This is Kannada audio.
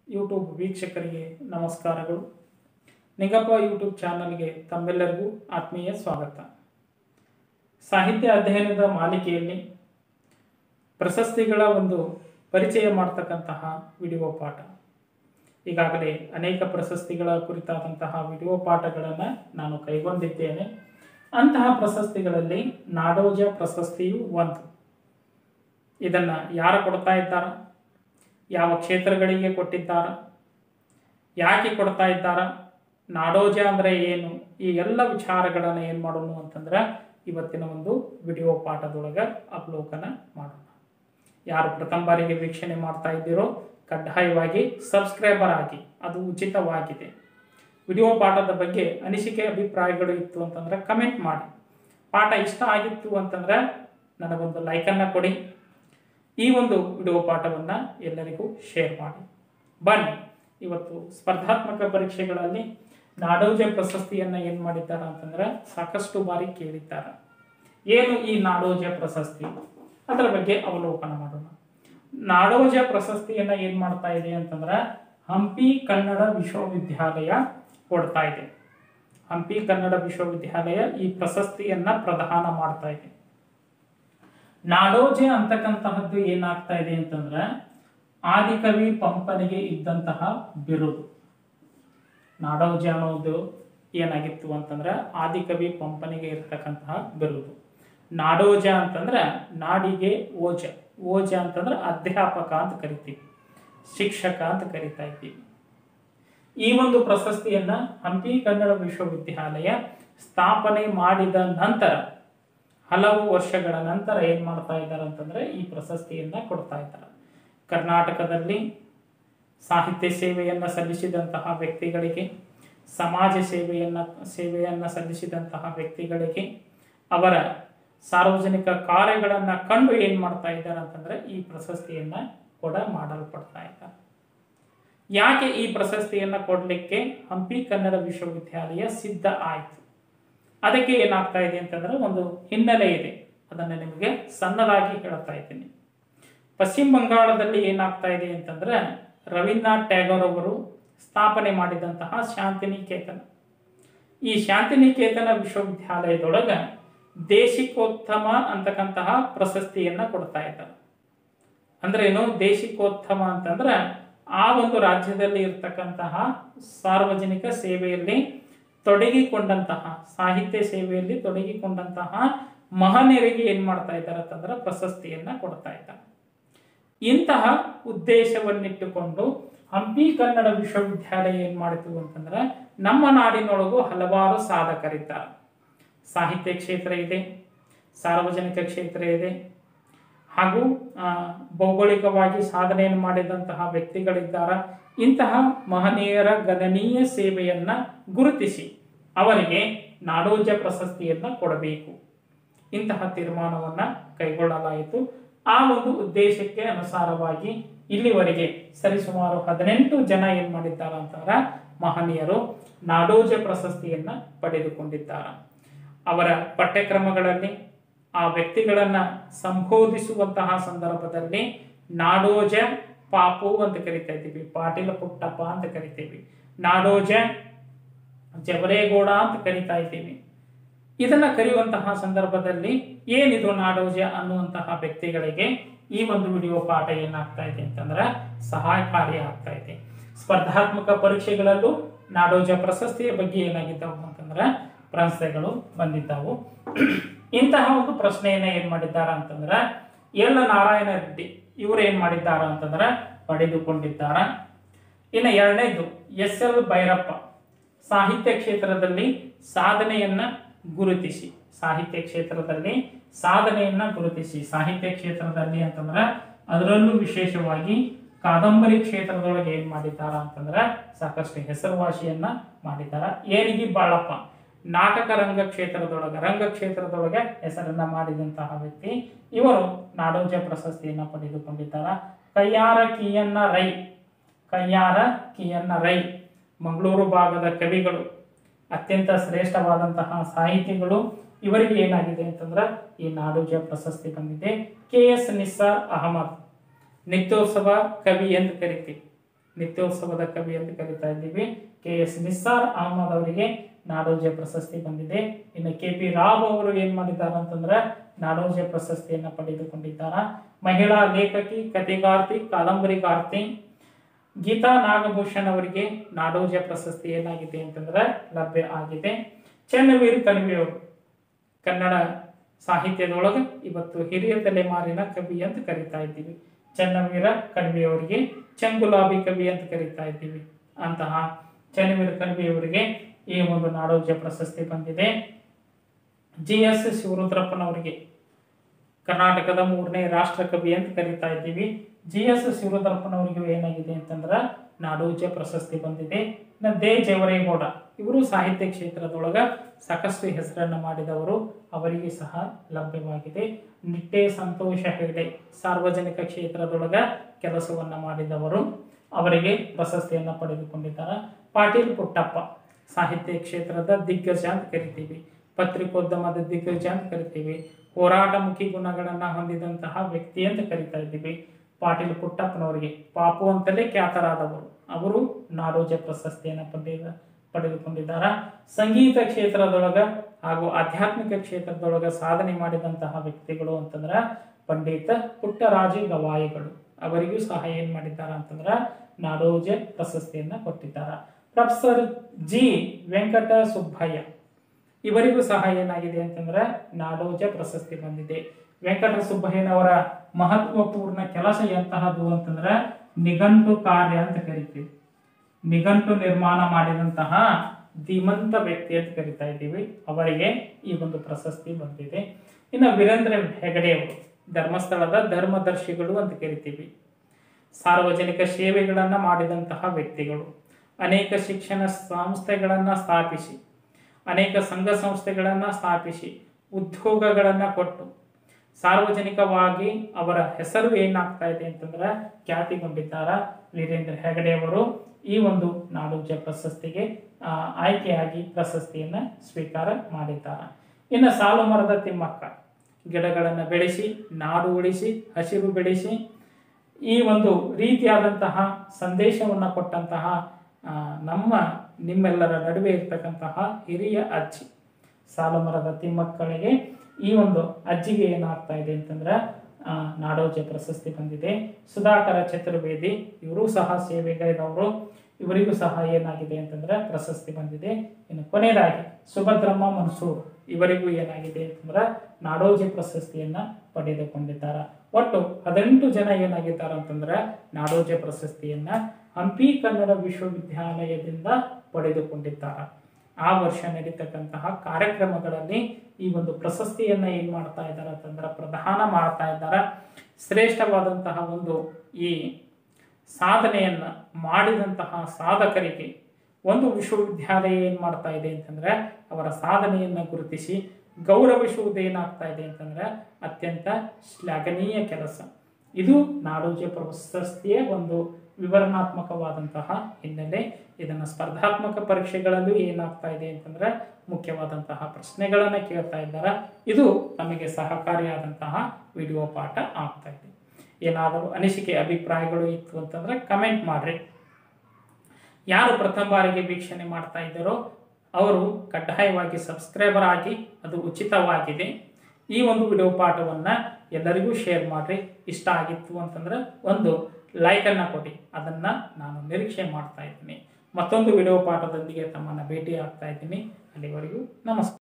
ಯೂಟ್ಯೂಬ್ ವೀಕ್ಷಕರಿಗೆ ನಮಸ್ಕಾರಗಳು ನಿಂಗಪ್ಪ ಯೂಟ್ಯೂಬ್ ಚಾನಲ್ಗೆ ತಮ್ಮೆಲ್ಲರಿಗೂ ಆತ್ಮೀಯ ಸ್ವಾಗತ ಸಾಹಿತ್ಯ ಅಧ್ಯಯನದ ಮಾಲಿಕೆಯಲ್ಲಿ ಪ್ರಶಸ್ತಿಗಳ ಒಂದು ಪರಿಚಯ ಮಾಡ್ತಕ್ಕಂತಹ ವಿಡಿಯೋ ಪಾಠ ಈಗಾಗಲೇ ಅನೇಕ ಪ್ರಶಸ್ತಿಗಳ ಕುರಿತಾದಂತಹ ವಿಡಿಯೋ ಪಾಠಗಳನ್ನು ನಾನು ಕೈಗೊಂಡಿದ್ದೇನೆ ಅಂತಹ ಪ್ರಶಸ್ತಿಗಳಲ್ಲಿ ನಾಡೋಜ ಪ್ರಶಸ್ತಿಯು ಒಂದು ಇದನ್ನ ಯಾರು ಕೊಡ್ತಾ ಇದ್ದಾರ ಯಾವ ಕ್ಷೇತ್ರಗಳಿಗೆ ಕೊಟ್ಟಿದ್ದಾರ ಯಾಕೆ ಕೊಡ್ತಾ ಇದ್ದಾರ ನಾಡೋಜ ಅಂದ್ರೆ ಏನು ಈ ಎಲ್ಲ ವಿಚಾರಗಳನ್ನು ಏನು ಮಾಡೋಣ ಅಂತಂದ್ರೆ ಇವತ್ತಿನ ಒಂದು ವಿಡಿಯೋ ಪಾಠದೊಳಗೆ ಅವಲೋಕನ ಮಾಡೋಣ ಯಾರು ಪ್ರಥಮ ಬಾರಿಗೆ ವೀಕ್ಷಣೆ ಮಾಡ್ತಾ ಇದ್ದೀರೋ ಕಡ್ಡಾಯವಾಗಿ ಸಬ್ಸ್ಕ್ರೈಬರ್ ಆಗಿ ಅದು ಉಚಿತವಾಗಿದೆ ವಿಡಿಯೋ ಪಾಠದ ಬಗ್ಗೆ ಅನಿಸಿಕೆ ಅಭಿಪ್ರಾಯಗಳು ಇತ್ತು ಅಂತಂದ್ರೆ ಕಮೆಂಟ್ ಮಾಡಿ ಪಾಠ ಇಷ್ಟ ಆಗಿತ್ತು ಅಂತಂದ್ರೆ ನನಗೊಂದು ಲೈಕನ್ನು ಕೊಡಿ ಈ ಒಂದು ವಿಡಿಯೋ ಪಾಠವನ್ನ ಎಲ್ಲರಿಗೂ ಶೇರ್ ಮಾಡಿ ಬನ್ನಿ ಇವತ್ತು ಸ್ಪರ್ಧಾತ್ಮಕ ಪರೀಕ್ಷೆಗಳಲ್ಲಿ ನಾಡೋಜ ಪ್ರಶಸ್ತಿಯನ್ನ ಏನ್ ಮಾಡಿದ್ದಾರೆ ಅಂತಂದ್ರೆ ಸಾಕಷ್ಟು ಬಾರಿ ಕೇಳಿದ್ದಾರೆ ಏನು ಈ ನಾಡೋಜ ಪ್ರಶಸ್ತಿ ಅದರ ಬಗ್ಗೆ ಅವಲೋಕನ ಮಾಡೋಣ ನಾಡೋಜ ಪ್ರಶಸ್ತಿಯನ್ನ ಏನ್ ಮಾಡ್ತಾ ಇದೆ ಅಂತಂದ್ರೆ ಹಂಪಿ ಕನ್ನಡ ವಿಶ್ವವಿದ್ಯಾಲಯ ಕೊಡ್ತಾ ಇದೆ ಹಂಪಿ ಕನ್ನಡ ವಿಶ್ವವಿದ್ಯಾಲಯ ಈ ಪ್ರಶಸ್ತಿಯನ್ನ ಪ್ರದಾನ ಮಾಡ್ತಾ ಇದೆ ನಾಡೋಜೆ ಅಂತಕ್ಕಂತಹದ್ದು ಏನಾಗ್ತಾ ಇದೆ ಅಂತಂದ್ರೆ ಆದಿಕವಿ ಪಂಪನಿಗೆ ಇದ್ದಂತಹ ಬಿರುದು ನಾಡೋಜ ಅನ್ನೋದು ಏನಾಗಿತ್ತು ಅಂತಂದ್ರೆ ಆದಿಕವಿ ಪಂಪನಿಗೆ ಇರ್ತಕ್ಕಂತಹ ಬಿರುದು ನಾಡೋಜ ಅಂತಂದ್ರೆ ನಾಡಿಗೆ ಓಜ ಓಜ ಅಂತಂದ್ರೆ ಅಧ್ಯಾಪಕ ಅಂತ ಕರಿತೀವಿ ಶಿಕ್ಷಕ ಅಂತ ಕರಿತಾ ಇದ್ದೀವಿ ಈ ಒಂದು ಪ್ರಶಸ್ತಿಯನ್ನ ಹಂಪಿ ಕನ್ನಡ ವಿಶ್ವವಿದ್ಯಾಲಯ ಸ್ಥಾಪನೆ ಮಾಡಿದ ನಂತರ ಹಲವು ವರ್ಷಗಳ ನಂತರ ಏನ್ ಮಾಡ್ತಾ ಇದ್ದಾರೆ ಅಂತಂದ್ರೆ ಈ ಪ್ರಶಸ್ತಿಯನ್ನ ಕೊಡ್ತಾ ಇದ್ದಾರೆ ಕರ್ನಾಟಕದಲ್ಲಿ ಸಾಹಿತ್ಯ ಸೇವೆಯನ್ನ ಸಲ್ಲಿಸಿದಂತಹ ವ್ಯಕ್ತಿಗಳಿಗೆ ಸಮಾಜ ಸೇವೆಯನ್ನ ಸೇವೆಯನ್ನ ಸಲ್ಲಿಸಿದಂತಹ ವ್ಯಕ್ತಿಗಳಿಗೆ ಅವರ ಸಾರ್ವಜನಿಕ ಕಾರ್ಯಗಳನ್ನ ಕಂಡು ಏನ್ ಮಾಡ್ತಾ ಇದ್ದಾರೆ ಅಂತಂದ್ರೆ ಈ ಪ್ರಶಸ್ತಿಯನ್ನ ಕೂಡ ಮಾಡಲ್ಪಡ್ತಾ ಇದ್ದಾರೆ ಯಾಕೆ ಈ ಪ್ರಶಸ್ತಿಯನ್ನ ಕೊಡಲಿಕ್ಕೆ ಹಂಪಿ ಕನ್ನಡ ವಿಶ್ವವಿದ್ಯಾಲಯ ಸಿದ್ಧ ಆಯಿತು ಅದಕ್ಕೆ ಏನಾಗ್ತಾ ಇದೆ ಅಂತಂದ್ರೆ ಒಂದು ಹಿನ್ನೆಲೆ ಇದೆ ಅದನ್ನ ನಿಮಗೆ ಸಣ್ಣದಾಗಿ ಹೇಳ್ತಾ ಇದ್ದೀನಿ ಪಶ್ಚಿಮ ಬಂಗಾಳದಲ್ಲಿ ಏನಾಗ್ತಾ ಇದೆ ಅಂತಂದ್ರೆ ರವೀಂದ್ರನಾಥ್ ಟ್ಯಾಗೋರ್ ಅವರು ಸ್ಥಾಪನೆ ಮಾಡಿದಂತಹ ಶಾಂತಿನಿಕೇತನ ಈ ಶಾಂತಿನಿಕೇತನ ವಿಶ್ವವಿದ್ಯಾಲಯದೊಳಗ ದೇಶಿಕೋತ್ತಮ ಅಂತಕ್ಕಂತಹ ಪ್ರಶಸ್ತಿಯನ್ನ ಕೊಡ್ತಾ ಇದ್ದಾರೆ ಅಂದ್ರೆ ಏನು ದೇಶಿಕೋತ್ತಮ ಅಂತಂದ್ರೆ ಆ ಒಂದು ರಾಜ್ಯದಲ್ಲಿ ಇರ್ತಕ್ಕಂತಹ ಸಾರ್ವಜನಿಕ ಸೇವೆಯಲ್ಲಿ ತೊಡಗಿಕೊಂಡಂತಹ ಸಾಹಿತ್ಯ ಸೇವೆಯಲ್ಲಿ ತೊಡಗಿಕೊಂಡಂತಹ ಮಹನೀಯರಿಗೆ ಏನ್ ಮಾಡ್ತಾ ಇದ್ದಾರೆ ಅಂತಂದ್ರೆ ಪ್ರಶಸ್ತಿಯನ್ನ ಕೊಡ್ತಾ ಇದ್ದಾರೆ ಇಂತಹ ಉದ್ದೇಶವನ್ನಿಟ್ಟುಕೊಂಡು ಹಂಪಿ ಕನ್ನಡ ವಿಶ್ವವಿದ್ಯಾಲಯ ಏನ್ ಮಾಡಿತು ಅಂತಂದ್ರೆ ನಮ್ಮ ನಾಡಿನೊಳಗೂ ಹಲವಾರು ಸಾಧಕರಿದ್ದಾರೆ ಸಾಹಿತ್ಯ ಕ್ಷೇತ್ರ ಇದೆ ಸಾರ್ವಜನಿಕ ಕ್ಷೇತ್ರ ಇದೆ ಹಾಗೂ ಭೌಗೋಳಿಕವಾಗಿ ಸಾಧನೆಯನ್ನು ಮಾಡಿದಂತಹ ವ್ಯಕ್ತಿಗಳಿದ್ದಾರೆ ಇಂತಹ ಮಹನೀಯರ ಗಣನೀಯ ಸೇವೆಯನ್ನ ಗುರುತಿಸಿ ಅವರಿಗೆ ನಾಡೋಜ ಪ್ರಶಸ್ತಿಯನ್ನ ಕೊಡಬೇಕು ಇಂತಹ ತೀರ್ಮಾನವನ್ನ ಕೈಗೊಳ್ಳಲಾಯಿತು ಆ ಒಂದು ಉದ್ದೇಶಕ್ಕೆ ಅನುಸಾರವಾಗಿ ಇಲ್ಲಿವರೆಗೆ ಸರಿಸುಮಾರು ಹದಿನೆಂಟು ಜನ ಏನ್ ಮಾಡಿದ್ದಾರೆ ಅಂತಂದ್ರೆ ಮಹನೀಯರು ನಾಡೋಜ ಪ್ರಶಸ್ತಿಯನ್ನ ಪಡೆದುಕೊಂಡಿದ್ದಾರೆ ಅವರ ಪಠ್ಯಕ್ರಮಗಳಲ್ಲಿ ಆ ವ್ಯಕ್ತಿಗಳನ್ನ ಸಂಬೋಧಿಸುವಂತಹ ಸಂದರ್ಭದಲ್ಲಿ ನಾಡೋಜ ಪಾಪು ಅಂತ ಕರಿತಾ ಇದ್ದೀವಿ ಪಾಟೀಲ ಪುಟ್ಟಪ್ಪ ಅಂತ ಕರಿತೀವಿ ನಾಡೋಜ ಜವರೇಗೌಡ ಅಂತ ಕರಿತಾ ಇದ್ದೀವಿ ಇದನ್ನ ಕರೆಯುವಂತಹ ಸಂದರ್ಭದಲ್ಲಿ ಏನಿದು ನಾಡೋಜ ಅನ್ನುವಂತಹ ವ್ಯಕ್ತಿಗಳಿಗೆ ಈ ಒಂದು ವಿಡಿಯೋ ಪಾಠ ಏನಾಗ್ತಾ ಇದೆ ಅಂತಂದ್ರೆ ಸಹಾಯಕಾರಿ ಆಗ್ತಾ ಇದೆ ಸ್ಪರ್ಧಾತ್ಮಕ ಪರೀಕ್ಷೆಗಳಲ್ಲೂ ನಾಡೋಜ ಪ್ರಶಸ್ತಿಯ ಬಗ್ಗೆ ಏನಾಗಿದ್ದವು ಅಂತಂದ್ರೆ ಪ್ರಶ್ನೆಗಳು ಬಂದಿದ್ದವು ಇಂತಹ ಒಂದು ಪ್ರಶ್ನೆಯನ್ನ ಏನ್ ಮಾಡಿದ್ದಾರ ಅಂತಂದ್ರ ಎಲ್ಲ ನಾರಾಯಣ ರೆಡ್ಡಿ ಇವರು ಏನ್ ಮಾಡಿದ್ದಾರ ಅಂತಂದ್ರ ಪಡೆದುಕೊಂಡಿದ್ದಾರ ಇನ್ನು ಎರಡನೇದು ಎಸ್ ಎಲ್ ಭೈರಪ್ಪ ಸಾಹಿತ್ಯ ಕ್ಷೇತ್ರದಲ್ಲಿ ಸಾಧನೆಯನ್ನ ಗುರುತಿಸಿ ಸಾಹಿತ್ಯ ಕ್ಷೇತ್ರದಲ್ಲಿ ಸಾಧನೆಯನ್ನ ಗುರುತಿಸಿ ಸಾಹಿತ್ಯ ಕ್ಷೇತ್ರದಲ್ಲಿ ಅಂತಂದ್ರ ಅದರಲ್ಲೂ ವಿಶೇಷವಾಗಿ ಕಾದಂಬರಿ ಕ್ಷೇತ್ರದೊಳಗೆ ಏನ್ ಮಾಡಿದ್ದಾರ ಅಂತಂದ್ರ ಸಾಕಷ್ಟು ಹೆಸರುವಾಸಿಯನ್ನ ಮಾಡಿದ್ದಾರ ಏನಿಗಿ ಬಾಳಪ್ಪ ನಾಟಕ ರಂಗ ಕ್ಷೇತ್ರದೊಳಗ ರಂಗ ಕ್ಷೇತ್ರದೊಳಗೆ ಹೆಸರನ್ನ ಮಾಡಿದಂತಹ ವ್ಯಕ್ತಿ ಇವರು ನಾಡೋಜ ಪ್ರಶಸ್ತಿಯನ್ನ ಪಡೆದುಕೊಂಡಿದ್ದಾರ ಕಯ್ಯಾರ ಕಿಯನ್ನ ರೈ ಕಯ್ಯಾರ ಕಿಯನ್ನ ರೈ ಮಂಗಳೂರು ಭಾಗದ ಕವಿಗಳು ಅತ್ಯಂತ ಶ್ರೇಷ್ಠವಾದಂತಹ ಸಾಹಿತಿಗಳು ಇವರಿಗೆ ಏನಾಗಿದೆ ಅಂತಂದ್ರೆ ಈ ನಾಡೋಜ ಪ್ರಶಸ್ತಿ ಬಂದಿದೆ ಕೆ ಎಸ್ ನಿಸ್ಸಾರ್ ಅಹಮದ್ ನಿತ್ಯೋತ್ಸವ ಕವಿ ಎಂದು ಕರಿತೀವಿ ನಿತ್ಯೋತ್ಸವದ ಕವಿ ಅಂತ ಕರಿತಾ ಇದ್ದೀವಿ ಕೆ ಎಸ್ ನಿಸ್ಸಾರ್ ಅಹಮದ್ ಅವರಿಗೆ ನಾಡೋಜ ಪ್ರಶಸ್ತಿ ಬಂದಿದೆ ಇನ್ನು ಕೆ ಪಿ ರಾವ್ ಅವರು ಏನ್ ಮಾಡಿದ್ದಾರೆ ಅಂತಂದ್ರೆ ನಾಡೋಜ ಪ್ರಶಸ್ತಿಯನ್ನ ಪಡೆದುಕೊಂಡಿದ್ದಾರ ಮಹಿಳಾ ಲೇಖಕಿ ಕಥೆಗಾರ್ತಿ ಕಾದಂಬರಿಗಾರ್ತಿ ಗೀತಾ ನಾಗಭೂಷಣ್ ಅವರಿಗೆ ನಾಡೋಜ ಪ್ರಶಸ್ತಿ ಏನಾಗಿದೆ ಅಂತಂದ್ರೆ ಲಭ್ಯ ಆಗಿದೆ ಚನ್ನವೀರ್ ಕಣಿವೆಯವರು ಕನ್ನಡ ಸಾಹಿತ್ಯದೊಳಗೆ ಇವತ್ತು ಹಿರಿಯ ತಲೆಮಾರಿನ ಕವಿ ಅಂತ ಕರಿತಾ ಇದ್ದೀವಿ ಚನ್ನವೀರ ಕಣಿವೆಯವರಿಗೆ ಚಂಗುಲಾಬಿ ಕವಿ ಅಂತ ಕರಿತಾ ಇದ್ದೀವಿ ಅಂತಹ ಚನ್ನವೀರ ಕಣಿವೆಯವರಿಗೆ ಈ ಒಂದು ನಾಡೋಜ ಪ್ರಶಸ್ತಿ ಬಂದಿದೆ ಜಿ ಎಸ್ ಶಿವರುದ್ರಪ್ಪನವರಿಗೆ ಕರ್ನಾಟಕದ ಮೂರನೇ ರಾಷ್ಟ್ರ ಕವಿ ಅಂತ ಕರಿತಾ ಇದ್ದೀವಿ ಜಿ ಎಸ್ ಶಿವರುದ್ರಪ್ಪನವರಿಗೆ ಏನಾಗಿದೆ ಅಂತಂದ್ರೆ ನಾಡೋಜ ಪ್ರಶಸ್ತಿ ಬಂದಿದೆ ಇನ್ನು ದೇ ಜವರೇಗೌಡ ಇವರು ಸಾಹಿತ್ಯ ಕ್ಷೇತ್ರದೊಳಗ ಸಾಕಷ್ಟು ಹೆಸರನ್ನು ಮಾಡಿದವರು ಅವರಿಗೆ ಸಹ ಲಭ್ಯವಾಗಿದೆ ನಿಟ್ಟೆ ಸಂತೋಷ ಹೆಗಡೆ ಸಾರ್ವಜನಿಕ ಕ್ಷೇತ್ರದೊಳಗ ಕೆಲಸವನ್ನ ಮಾಡಿದವರು ಅವರಿಗೆ ಪ್ರಶಸ್ತಿಯನ್ನು ಪಡೆದುಕೊಂಡಿದ್ದಾರೆ ಪಾಟೀಲ್ ಪುಟ್ಟಪ್ಪ ಸಾಹಿತ್ಯ ಕ್ಷೇತ್ರದ ದಿಗ್ಗಜ ಅಂತ ಕರಿತೀವಿ ಪತ್ರಿಕೋದ್ಯಮದ ದಿಗ್ಗಜ ಅಂತ ಕರಿತೀವಿ ಹೋರಾಟಮುಖಿ ಗುಣಗಳನ್ನ ಹೊಂದಿದಂತಹ ವ್ಯಕ್ತಿ ಅಂತ ಕರಿತಾ ಇದ್ದೀವಿ ಪಾಟೀಲ್ ಪುಟ್ಟಪ್ಪನವರಿಗೆ ಪಾಪು ಅಂತಲೇ ಖ್ಯಾತರಾದವರು ಅವರು ನಾಡೋಜ ಪ್ರಶಸ್ತಿಯನ್ನು ಪಡೆದ ಪಡೆದುಕೊಂಡಿದ್ದಾರೆ ಸಂಗೀತ ಕ್ಷೇತ್ರದೊಳಗ ಹಾಗೂ ಆಧ್ಯಾತ್ಮಿಕ ಕ್ಷೇತ್ರದೊಳಗ ಸಾಧನೆ ಮಾಡಿದಂತಹ ವ್ಯಕ್ತಿಗಳು ಅಂತಂದ್ರ ಪಂಡಿತ ಪುಟ್ಟರಾಜು ಗವಾಯಿಗಳು ಅವರಿಗೂ ಸಹ ಏನ್ ಮಾಡಿದ್ದಾರೆ ಅಂತಂದ್ರ ನಾಡೋಜ ಪ್ರಶಸ್ತಿಯನ್ನ ಕೊಟ್ಟಿದ್ದಾರೆ ಪ್ರೊಫೆಸರ್ ಜಿ ವೆಂಕಟ ಸುಬ್ಬಯ್ಯ ಇವರಿಗೂ ಸಹ ಏನಾಗಿದೆ ಅಂತಂದ್ರೆ ನಾಡೋಜ ಪ್ರಶಸ್ತಿ ಬಂದಿದೆ ವೆಂಕಟ ಸುಬ್ಬಯ್ಯನವರ ಮಹತ್ವಪೂರ್ಣ ಕೆಲಸ ಎಂತಹದ್ದು ಅಂತಂದ್ರೆ ನಿಘಂಟು ಕಾರ್ಯ ಅಂತ ಕರಿತೀವಿ ನಿಘಂಟು ನಿರ್ಮಾಣ ಮಾಡಿದಂತಹ ಧೀಮಂತ ವ್ಯಕ್ತಿ ಅಂತ ಕರಿತಾ ಇದ್ದೀವಿ ಅವರಿಗೆ ಈ ಒಂದು ಪ್ರಶಸ್ತಿ ಬಂದಿದೆ ಇನ್ನು ವೀರೇಂದ್ರ ಹೆಗಡೆ ಅವರು ಧರ್ಮಸ್ಥಳದ ಧರ್ಮದರ್ಶಿಗಳು ಅಂತ ಕರಿತೀವಿ ಸಾರ್ವಜನಿಕ ಸೇವೆಗಳನ್ನು ಮಾಡಿದಂತಹ ವ್ಯಕ್ತಿಗಳು ಅನೇಕ ಶಿಕ್ಷಣ ಸಂಸ್ಥೆಗಳನ್ನು ಸ್ಥಾಪಿಸಿ ಅನೇಕ ಸಂಘ ಸಂಸ್ಥೆಗಳನ್ನು ಸ್ಥಾಪಿಸಿ ಉದ್ಯೋಗಗಳನ್ನು ಕೊಟ್ಟು ಸಾರ್ವಜನಿಕವಾಗಿ ಅವರ ಹೆಸರು ಏನಾಗ್ತಾ ಇದೆ ಅಂತಂದ್ರೆ ಖ್ಯಾತಿಗೊಂಡಿದ್ದಾರ ವೀರೇಂದ್ರ ಹೆಗಡೆ ಅವರು ಈ ಒಂದು ನಾಡೋಜ ಪ್ರಶಸ್ತಿಗೆ ಆ, ಆಯ್ಕೆಯಾಗಿ ಪ್ರಶಸ್ತಿಯನ್ನ ಸ್ವೀಕಾರ ಮಾಡಿದ್ದಾರೆ ಇನ್ನು ಸಾಲು ಮರದ ತಿಮ್ಮಕ್ಕ ಗಿಡಗಳನ್ನು ಬೆಳೆಸಿ ನಾಡು ಉಳಿಸಿ ಹಸಿರು ಬೆಳೆಸಿ ಈ ಒಂದು ರೀತಿಯಾದಂತಹ ಸಂದೇಶವನ್ನು ಕೊಟ್ಟಂತಹ ಆ, ನಮ್ಮ ನಿಮ್ಮೆಲ್ಲರ ನಡುವೆ ಇರ್ತಕ್ಕಂತಹ ಹಿರಿಯ ಅಜ್ಜಿ ಸಾಲು ಮರದ ತಿಮ್ಮಕ್ಕಳಿಗೆ ಈ ಒಂದು ಅಜ್ಜಿಗೆ ಏನಾಗ್ತಾ ಇದೆ ಅಂತಂದ್ರೆ ಆ, ನಾಡೋಜ ಪ್ರಶಸ್ತಿ ಬಂದಿದೆ ಸುಧಾಕರ ಚತುರ್ವೇದಿ ಇವರು ಸಹ ಸೇವೆಗೈದವರು ಇವರಿಗೂ ಸಹ ಏನಾಗಿದೆ ಅಂತಂದ್ರೆ ಪ್ರಶಸ್ತಿ ಬಂದಿದೆ ಇನ್ನು ಕೊನೆಯದಾಗಿ ಸುಭದ್ರಮ್ಮ ಮನ್ಸೂರ್ ಇವರಿಗೂ ಏನಾಗಿದೆ ಅಂತಂದ್ರೆ ನಾಡೋಜ ಪ್ರಶಸ್ತಿಯನ್ನ ಪಡೆದುಕೊಂಡಿದ್ದಾರೆ ಒಟ್ಟು ಹದಿನೆಂಟು ಜನ ಏನಾಗಿದ್ದಾರೆ ಅಂತಂದ್ರೆ ನಾಡೋಜ ಪ್ರಶಸ್ತಿಯನ್ನ ಹಂಪಿ ಕನ್ನಡ ವಿಶ್ವವಿದ್ಯಾಲಯದಿಂದ ಪಡೆದುಕೊಂಡಿದ್ದಾರೆ ಆ ವರ್ಷ ನಡೀತಕ್ಕಂತಹ ಕಾರ್ಯಕ್ರಮಗಳಲ್ಲಿ ಈ ಒಂದು ಪ್ರಶಸ್ತಿಯನ್ನ ಏನ್ ಮಾಡ್ತಾ ಇದ್ದಾರೆ ಅಂತಂದ್ರೆ ಪ್ರದಾನ ಮಾಡ್ತಾ ಇದ್ದಾರೆ ಶ್ರೇಷ್ಠವಾದಂತಹ ಒಂದು ಈ ಸಾಧನೆಯನ್ನ ಮಾಡಿದಂತಹ ಸಾಧಕರಿಗೆ ಒಂದು ವಿಶ್ವವಿದ್ಯಾಲಯ ಏನ್ ಮಾಡ್ತಾ ಇದೆ ಅಂತಂದ್ರೆ ಅವರ ಸಾಧನೆಯನ್ನ ಗುರುತಿಸಿ ಗೌರವಿಸುವುದು ಏನಾಗ್ತಾ ಇದೆ ಅಂತಂದ್ರೆ ಅತ್ಯಂತ ಶ್ಲಾಘನೀಯ ಕೆಲಸ ಇದು ನಾಡೋಜ ಪ್ರಶಸ್ತಿಯ ಒಂದು ವಿವರಣಾತ್ಮಕವಾದಂತಹ ಹಿನ್ನೆಲೆ ಇದನ್ನು ಸ್ಪರ್ಧಾತ್ಮಕ ಪರೀಕ್ಷೆಗಳಲ್ಲೂ ಏನಾಗ್ತಾ ಇದೆ ಅಂತಂದ್ರೆ ಮುಖ್ಯವಾದಂತಹ ಪ್ರಶ್ನೆಗಳನ್ನ ಕೇಳ್ತಾ ಇದ್ದಾರೆ ಇದು ನಮಗೆ ಸಹಕಾರಿಯಾದಂತಹ ವಿಡಿಯೋ ಪಾಠ ಆಗ್ತಾ ಇದೆ ಏನಾದರೂ ಅನಿಸಿಕೆ ಅಭಿಪ್ರಾಯಗಳು ಇತ್ತು ಅಂತಂದ್ರೆ ಕಮೆಂಟ್ ಮಾಡ್ರಿ ಯಾರು ಪ್ರಥಮ ಬಾರಿಗೆ ವೀಕ್ಷಣೆ ಮಾಡ್ತಾ ಇದ್ದಾರೋ ಅವರು ಕಡ್ಡಾಯವಾಗಿ ಸಬ್ಸ್ಕ್ರೈಬರ್ ಆಗಿ ಅದು ಉಚಿತವಾಗಿದೆ ಈ ಒಂದು ವಿಡಿಯೋ ಪಾಠವನ್ನು ಎಲ್ಲರಿಗೂ ಶೇರ್ ಮಾಡಿರಿ ಇಷ್ಟ ಆಗಿತ್ತು ಅಂತಂದ್ರೆ ಒಂದು ಲೈಕನ್ನು ಕೊಡಿ ಅದನ್ನು ನಾನು ನಿರೀಕ್ಷೆ ಮಾಡ್ತಾ ಇದ್ದೀನಿ ಮತ್ತೊಂದು ವಿಡಿಯೋ ಪಾಠದೊಂದಿಗೆ ತಮ್ಮನ್ನು ಭೇಟಿ ಆಗ್ತಾ ಇದ್ದೀನಿ ಅಲ್ಲಿವರೆಗೂ ನಮಸ್ಕಾರ